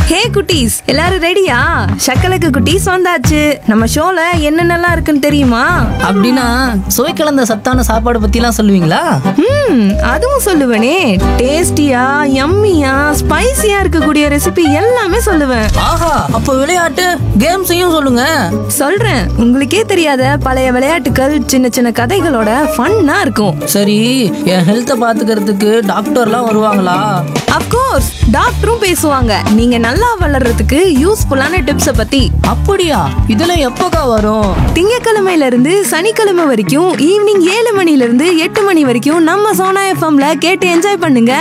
ஹே குட்டீஸ் எல்லாரும் ரெடியா சக்கலக்கு குட்டீஸ் வந்தாச்சு நம்ம ஷோல என்னென்னலாம் இருக்குன்னு தெரியுமா அப்படின்னா சுவை கலந்த சத்தான சாப்பாடு பத்திலாம் சொல்லுவீங்களா ம் அதுவும் சொல்லுவேனே டேஸ்டியா யம்மியா ஸ்பைசியா இருக்கக்கூடிய ரெசிபி எல்லாமே சொல்லுவேன் ஆஹா அப்போ விளையாட்டு கேம்ஸையும் சொல்லுங்க சொல்றேன் உங்களுக்கே தெரியாத பழைய விளையாட்டுகள் சின்ன சின்ன கதைகளோட ஃபன்னா இருக்கும் சரி என் ஹெல்த்தை பாத்துக்கிறதுக்கு டாக்டர்லாம் வருவாங்களா அப்கோர்ஸ் டாக்டரும் பேசுவாங்க நீங்க நல்லா வளர்றதுக்கு யூஸ்ஃபுல்லான டிப்ஸை பத்தி அப்படியா இதெல்லாம் எப்போக்கா வரும் திங்கக்கிழமையில இருந்து சனிக்கிழமை வரைக்கும் ஈவினிங் ஏழு மணில இருந்து எட்டு மணி வரைக்கும் நம்ம சோனா எஃப்எம்ல கேட்டு என்ஜாய் பண்ணுங்க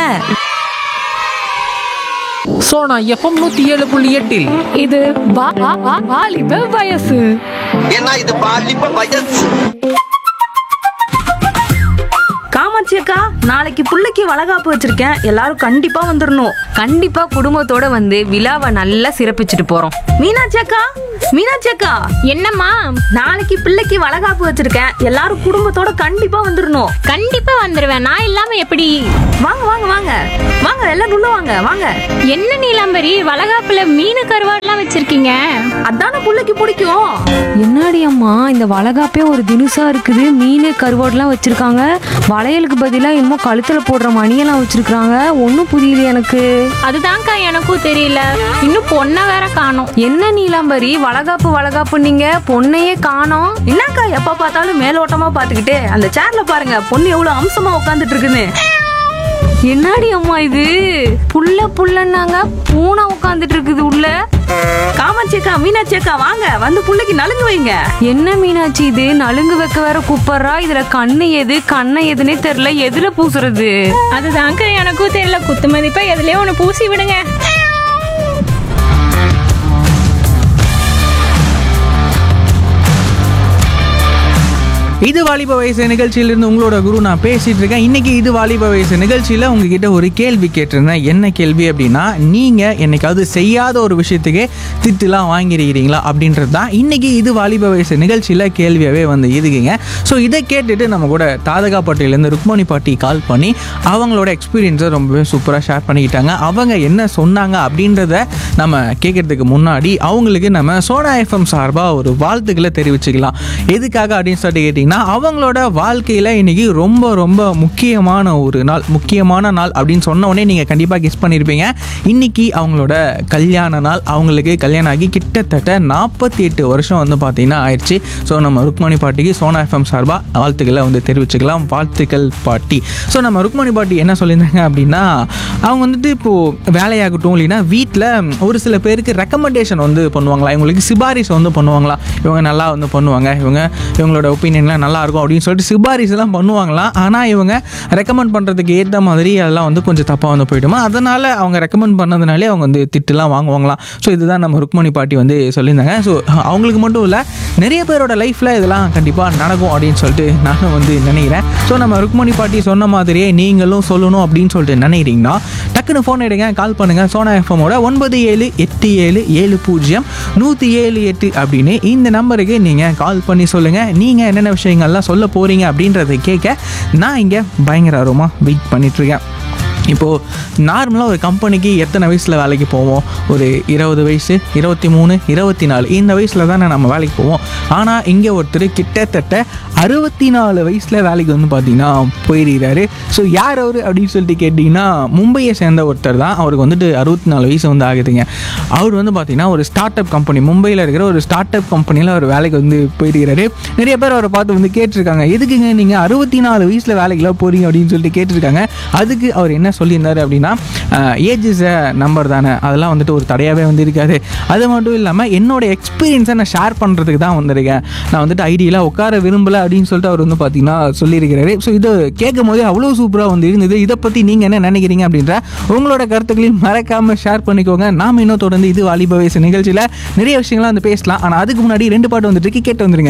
சோனா எஃப்எம் நூத்தி ஏழு புள்ளி எட்டில் இது வா- வா- வா- வாலிப வயசு ஏன்னா இது பாலிப்ப வயசு காமாட்சி அக்கா நாளைக்கு புள்ளைக்கு வளகாப்பு வச்சிருக்கேன் எல்லாரும் கண்டிப்பா வந்துடணும் கண்டிப்பா குடும்பத்தோட வந்து விழாவை நல்லா சிறப்பிச்சுட்டு போறோம் மீனாட்சி அக்கா மீனாட்சி அக்கா என்னம்மா நாளைக்கு பிள்ளைக்கு வளகாப்பு வச்சிருக்கேன் எல்லாரும் குடும்பத்தோட கண்டிப்பா வந்துடணும் கண்டிப்பா வந்துருவேன் நான் இல்லாம எப்படி வாங்க வாங்க வாங்க வாங்க எல்லாரும் உள்ள வாங்க வாங்க என்ன நீலாம்பரி வளகாப்புல மீன் கருவாடுலாம் வச்சிருக்கீங்க அதான புள்ளைக்கு பிடிக்கும் என்னடி அம்மா இந்த வளகாப்பே ஒரு தினுசா இருக்குது மீன் கருவாடுலாம் வச்சிருக்காங்க வளையலுக்கு பதிலா என்னமோ கழுத்துல போடுற மணியெல்லாம் வச்சிருக்காங்க ஒன்றும் புரியல எனக்கு அதுதான்க்கா எனக்கும் தெரியல இன்னும் பொண்ணை வேற காணோம் என்ன நீலாம்பரி வளகாப்பு வளகாப்பு நீங்க பொண்ணையே காணோம் என்னக்கா எப்ப பார்த்தாலும் மேலோட்டமா பாத்துக்கிட்டு அந்த சேர்ல பாருங்க பொண்ணு எவ்வளவு அம்சமா உட்காந்துட்டு இருக்குன்னு என்னடி அம்மா இது புள்ள புள்ளன்னாங்க பூனை உட்காந்துட்டு இருக்குது உள்ள காமாட்சி அக்கா மீனாட்சி அக்கா வாங்க வந்து புள்ளைக்கு நலுங்கு வைங்க என்ன மீனாட்சி இது நலுங்கு வைக்க வேற கூப்பிடுறா இதுல கண்ணு எது கண்ணை எதுன்னே தெரியல எதுல பூசுறது அதுதான்க்கா எனக்கும் தெரியல குத்து மதிப்பா எதுலயோ ஒண்ணு பூசி விடுங்க இது வாலிப வயசு நிகழ்ச்சியிலிருந்து உங்களோட குரு நான் பேசிட்டு இருக்கேன் இன்னைக்கு இது வாலிப வயசு நிகழ்ச்சியில உங்ககிட்ட ஒரு கேள்வி கேட்டிருந்தேன் என்ன கேள்வி அப்படின்னா நீங்க என்னைக்காவது செய்யாத ஒரு விஷயத்துக்கே திட்டுலாம் வாங்கியிருக்கிறீங்களா அப்படின்றது தான் இன்னைக்கு இது வாலிப வயசு நிகழ்ச்சியில கேள்வியாவே வந்து இருக்குங்க ஸோ இதை கேட்டுட்டு நம்ம கூட தாதகா பட்டியிலேருந்து ருக்மணி பாட்டி கால் பண்ணி அவங்களோட எக்ஸ்பீரியன்ஸை ரொம்பவே சூப்பராக ஷேர் பண்ணிக்கிட்டாங்க அவங்க என்ன சொன்னாங்க அப்படின்றத நம்ம கேட்கறதுக்கு முன்னாடி அவங்களுக்கு நம்ம சோனா எஃப்எம் சார்பாக ஒரு வாழ்த்துக்களை தெரிவிச்சுக்கலாம் எதுக்காக அப்படின்னு சொல்லிட்டு கேட்டிங்கன்னா அவங்களோட வாழ்க்கையில் இன்னைக்கு ரொம்ப ரொம்ப முக்கியமான ஒரு நாள் முக்கியமான நாள் அப்படின்னு சொன்ன உடனே நீங்கள் கண்டிப்பாக கெஸ் பண்ணியிருப்பீங்க இன்னைக்கு அவங்களோட கல்யாண நாள் அவங்களுக்கு கல்யாணம் ஆகி கிட்டத்தட்ட நாற்பத்தி எட்டு வருஷம் வந்து பார்த்தீங்கன்னா ஆயிடுச்சு ஸோ நம்ம ருக்மணி பாட்டிக்கு சோனா எஃப்எம் சார்பாக வாழ்த்துக்களை வந்து தெரிவிச்சுக்கலாம் வாழ்த்துக்கள் பாட்டி ஸோ நம்ம ருக்மணி பாட்டி என்ன சொல்லியிருந்தாங்க அப்படின்னா அவங்க வந்துட்டு இப்போது வேலையாகட்டும் இல்லைன்னா வீட்டில் ஒரு சில பேருக்கு ரெக்கமெண்டேஷன் வந்து பண்ணுவாங்களா இவங்களுக்கு சிபாரிசு வந்து பண்ணுவாங்களா இவங்க நல்லா வந்து பண்ணுவாங்க இவங்க இவங்களோட ஒப்பீனியன்லாம் நல்லா இருக்கும் அப்படின்னு சொல்லிட்டு சிபாரிசு எல்லாம் பண்ணுவாங்களாம் ஆனால் இவங்க ரெக்கமெண்ட் பண்ணுறதுக்கு ஏற்ற மாதிரி அதெல்லாம் வந்து கொஞ்சம் தப்பாக வந்து போயிடுமா அதனால் அவங்க ரெக்கமெண்ட் பண்ணதுனாலே அவங்க வந்து திட்டுலாம் வாங்குவாங்களாம் ஸோ இதுதான் நம்ம ருக்மணி பாட்டி வந்து சொல்லியிருந்தாங்க ஸோ அவங்களுக்கு மட்டும் இல்லை நிறைய பேரோட லைஃப்பில் இதெல்லாம் கண்டிப்பாக நடக்கும் அப்படின்னு சொல்லிட்டு நானும் வந்து நினைக்கிறேன் ஸோ நம்ம ருக்மணி பாட்டி சொன்ன மாதிரியே நீங்களும் சொல்லணும் அப்படின்னு சொல்லிட்டு நினைக்கிறீங்கன்னா டக்குன்னு ஃபோன் எடுங்க கால் பண்ணுங்கள் சோனா எஃப்எம்மோட ஒன்பது ஏழு எட்டு ஏழு ஏழு பூஜ்ஜியம் நூற்றி ஏழு எட்டு அப்படின்னு இந்த நம்பருக்கு நீங்கள் கால் பண்ணி சொல்லுங்கள் நீங்கள் என்னென்ன விஷயங்கள்லாம் சொல்ல போகிறீங்க அப்படின்றத கேட்க நான் இங்கே பயங்கர ஆர்வமாக வெயிட் பண்ணிகிட்ருக்கேன் இப்போது நார்மலாக ஒரு கம்பெனிக்கு எத்தனை வயசில் வேலைக்கு போவோம் ஒரு இருபது வயசு இருபத்தி மூணு இருபத்தி நாலு இந்த வயசில் தானே நம்ம வேலைக்கு போவோம் ஆனால் இங்கே ஒருத்தர் கிட்டத்தட்ட அறுபத்தி நாலு வயசில் வேலைக்கு வந்து பார்த்தீங்கன்னா போயிடுறாரு ஸோ யார் அவர் அப்படின்னு சொல்லிட்டு கேட்டிங்கன்னா மும்பையை சேர்ந்த ஒருத்தர் தான் அவருக்கு வந்துட்டு அறுபத்தி நாலு வயசு வந்து ஆகுதுங்க அவர் வந்து பார்த்தீங்கன்னா ஒரு ஸ்டார்ட் அப் கம்பெனி மும்பையில் இருக்கிற ஒரு ஸ்டார்ட் அப் கம்பெனியில் அவர் வேலைக்கு வந்து போயிடுறாரு நிறைய பேர் அவரை பார்த்து வந்து கேட்டிருக்காங்க எதுக்குங்க நீங்கள் அறுபத்தி நாலு வயசில் வேலைக்கெல்லாம் போகிறீங்க அப்படின்னு சொல்லிட்டு கேட்டிருக்காங்க அதுக்கு அவர் என்ன சொல்லியிருந்தாரு அப்படின்னா ஏஜ் இஸ் அ நம்பர் தானே அதெல்லாம் வந்துட்டு ஒரு தடையாகவே வந்து இருக்காது அது மட்டும் இல்லாமல் என்னோட எக்ஸ்பீரியன்ஸை நான் ஷேர் பண்ணுறதுக்கு தான் வந்திருக்கேன் நான் வந்துட்டு ஐடியில் உட்கார விரும்பலை அப்படின்னு சொல்லிட்டு அவர் வந்து பார்த்தீங்கன்னா சொல்லியிருக்கிறாரு ஸோ இது கேட்கும் போதே அவ்வளோ சூப்பராக வந்து இருந்தது இதை பற்றி நீங்கள் என்ன நினைக்கிறீங்க அப்படின்ற உங்களோட கருத்துக்களையும் மறக்காமல் ஷேர் பண்ணிக்கோங்க நாம இன்னும் தொடர்ந்து இது வாலிப வயசு நிகழ்ச்சியில் நிறைய விஷயங்கள்லாம் வந்து பேசலாம் ஆனால் அதுக்கு முன்னாடி ரெண்டு பாட்டு வந்துட்டு இருக்கு, கேட்டு வந்துருங்க